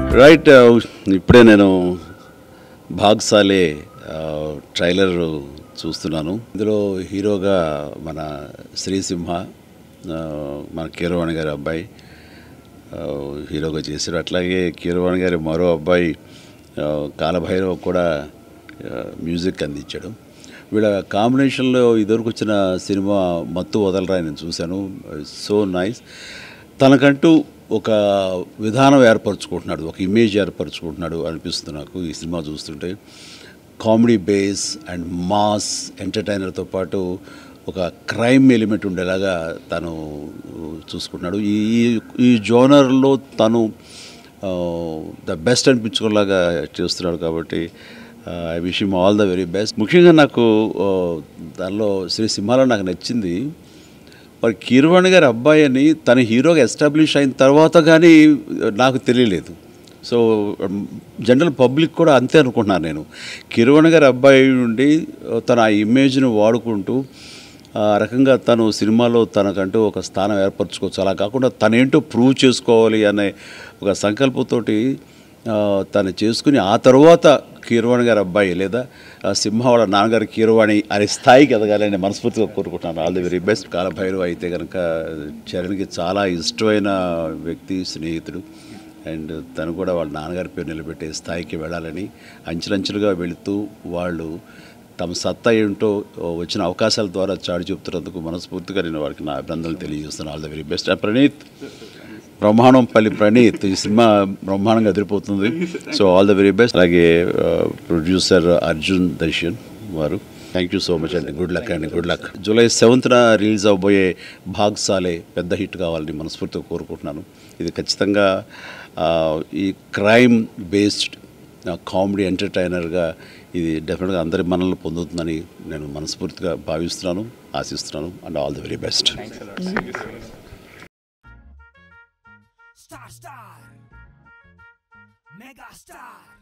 right ఇప్పుడే నేను భాగ్సాలే trailer చూస్తున్నాను ఇందులో హీరోగా మన శ్రీసింహ ఆ, మన కీరవాణి గారి అబ్బాయి ఆ, హీరోగా చేశారు అట్లాగే కీరవాణి గారి మరో అబ్బాయి ఆ, కాలభైరవ్ కూడా ఆ, మ్యూజిక్ అందించాడు వీళ్ళ కాంబినేషన్లో ఇదివరకు వచ్చిన సినిమా మత్తు వదలరా నేను చూశాను సో నైస్ తనకంటూ ఒక విధానం ఏర్పరచుకుంటున్నాడు ఒక ఇమేజ్ ఏర్పరచుకుంటున్నాడు అనిపిస్తుంది నాకు ఈ సినిమా చూస్తుంటే కామెడీ బేస్ అండ్ మాస్ ఎంటర్టైనర్తో పాటు ఒక క్రైమ్ ఎలిమెంట్ ఉండేలాగా తను చూసుకుంటున్నాడు ఈ ఈ- ఈ జోనర్లో తను ద బెస్ట్ అనిపించుకునేలాగా చేస్తున్నాడు కాబట్టి I wish him all the very best ముఖ్యంగా నాకు ఆ, దానిలో శ్రీ సింహాలో నాకు నచ్చింది మరి కీరవాణి గారి అబ్బాయి అని తన హీరోగా ఎస్టాబ్లిష్ అయిన తర్వాత కానీ నాకు తెలియలేదు సో జనరల్ పబ్లిక్ కూడా అంతే అనుకుంటున్నాను నేను కిరవాణి గారి అబ్బాయి నుండి తన ఆ ఇమేజ్ని వాడుకుంటూ ఆ రకంగా తను సినిమాలో తనకంటూ ఒక స్థానం ఏర్పరచుకోవచ్చు అలా కాకుండా తనేంటో ప్రూవ్ చేసుకోవాలి అనే ఒక సంకల్పంతోటి ఆ, తను చేసుకుని ఆ తర్వాత కీరవాణి గారి అబ్బాయి లేదా ఆ సింహ వాళ్ళ నాన్నగారి కీరవాణి అనే స్థాయికి ఎదగాలని మనస్ఫూర్తిగా కోరుకుంటున్నాను all the very best Kalabhairav అయితే కనుక చరణ్కి చాలా ఇష్టమైన వ్యక్తి స్నేహితుడు అండ్ తను కూడా వాళ్ళ నాన్నగారి పేరు నిలబెట్టే స్థాయికి వెళ్ళాలని అంచెలంచెలుగా వెళుతూ వాళ్ళు తమ సత్తా ఏంటో వచ్చిన అవకాశాల ద్వారా చాటి చెప్తున్నందుకు మనస్ఫూర్తిగా నేను వారికి నా అభినందనలు తెలియజేస్తున్నాను all the very best Praneeth బ్రహ్మాండం పల్లి ప్రణీత్ ఈ సినిమా బ్రహ్మాండంగా ఎదిరిపోతుంది so all the very best అలాగే ప్రొడ్యూసర్ అర్జున్ దర్శన్ వారు థ్యాంక్ యూ సో మచ్ అండి గుడ్ లక్ అండి గుడ్ లక్ జూలై సెవెంత్న రిలీజ్ అవబోయే భాగ్సాలే పెద్ద హిట్ కావాలని మనస్ఫూర్తిగా కోరుకుంటున్నాను ఇది ఖచ్చితంగా ఆ, ఈ క్రైమ్ బేస్డ్ కామెడీ ఎంటర్టైనర్గా ఇది డెఫినెట్గా అందరి మనల్ని పొందుతుందని నేను మనస్ఫూర్తిగా భావిస్తున్నాను ఆశిస్తున్నాను and all the very best Star Star Mega Star